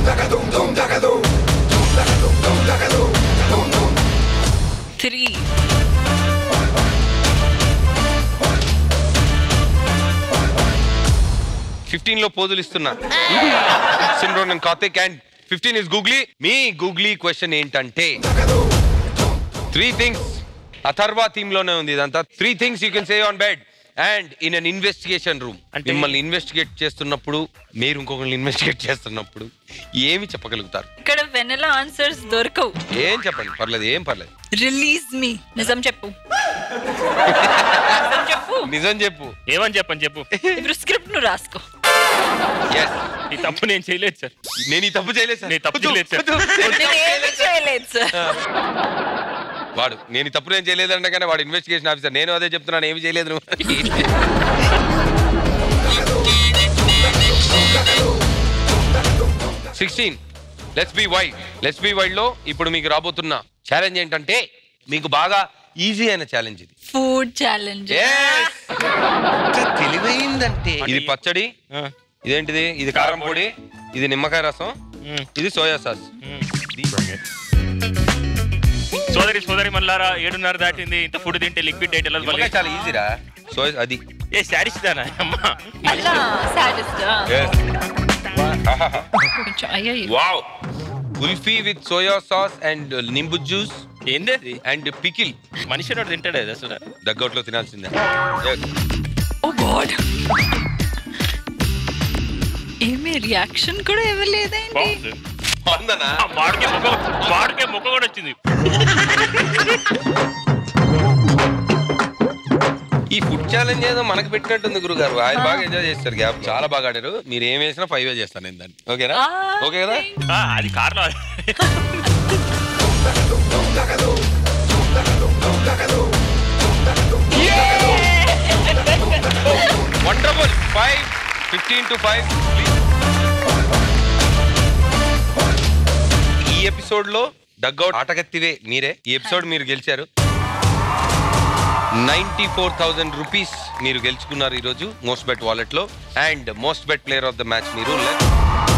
Three fifteen లో పోజులు ఇస్తున్నా Simran and Karthik and fifteen is googly మీ గూగ్లీ క్వశ్చన్ ఏంటంటే త్రీ థింగ్స్ అథర్వా థీమ్ లోనే ఉంది ఇదంతా three things you can say on bed and in an investigation room అంటే- మిమ్మల్ని ఇన్వెస్టిగేట్ చేస్తున్నప్పుడు మీరు ఇంకొకరిని ఇన్వెస్టిగేట్ చేస్తున్నప్పుడు ఏమి చెప్పగలుగుతారు ఇక్కడ వెనెల ఆన్సర్స్ దొరకవు ఏం చెప్పండి పర్లేదు ఏం పర్లేదు రిలీజ్ మీ నిజం చెప్పు నిజం చెప్పు నిజం చెప్పు ఏమని చెప్పని చెప్పు ఇప్పుడు స్క్రిప్ట్ ను రాసుకో ఎస్ ఈ తప్పు నేను చేయలేదు సార్ నేను ఈ తప్పు చేయలేదు సార్ నేను తప్పు చేయలేదు సార్. నేను ఏమీ చేయలేదు సార్ వాడు నేను ఈ తప్పు నేను చేయలేదు అంటే కానీ వాడు ఇన్వెస్టిగేషన్ ఆఫీసర్ నేను అదే చెప్తున్నాను ఏమి చేయలేదు నువ్వు sixteen let's be wild let's be wild లో ఇప్పుడు మీకు రాబోతున్న ఛాలెంజ్ ఏంటంటే మీకు బాగా ఈజీ అయిన ఛాలెంజ్ ఇది ఫుడ్ ఛాలెంజ్ Yes! ఎంత తెలివైందంటే ఇది పచ్చడి ఆ, ఇదేంటిది ఇది కారం పొడి ఇది నిమ్మకాయ రసం ఉమ్, ఇది సోయా సాస్ ఉమ్. సోదరి సోదరి మల్లారా ఏడున్నర దాటింది ఇంత ఫుడ్ తింటే లిక్విడ్ డైట్ ఎలా నిమ్మకాయ చాలా ఈజీరా సోయా అది ఏ శారీస్ దానా అమ్మా అలా సాడెస్ట్ కొంచెం అయ్యో wow kulfi with soya sauce and nimbu juice ఏంది అది అండ్ పికిల్ మనిషి నోడు తింటాడు అది అసలు దగ్గట్లో తినాల్సిందే Yes. ఓ గాడ్ ఏమీ రియాక్షన్ కూడా ఇవ్వలేదేంటి బాగుంది వందనా ఆ, వాడికే ముఖ వాడికే ముఖ కూడా వచ్చింది ఈ ఫుడ్ ఛాలెంజ్ ఏదో మనకు పెట్టినట్టుంది గురుగారు ఆయన బాగా ఎంజాయ్ చేస్తారు గ్యాప్ చాలా బాగా ఆడారు మీరు ఏం వేసినా ఫైవ్ చేస్తాను నేను దాన్ని ఓకేనా Ah, ఓకే కదా thank- ఆ, అది కార్లో wonderful five fifteen to five ఈ ఎపిసోడ్ లో డగ్అవుట్ ఆటగత్తివే మీరే ఈ ఎపిసోడ్ మీరు గెలిచారు నైన్టీ ఫోర్ థౌజండ్ రూపీస్ మీరు గెలుచుకున్నారు ఈరోజు మోస్ట్ బెట్ వాలెట్ లో and most bet player of the match మీరు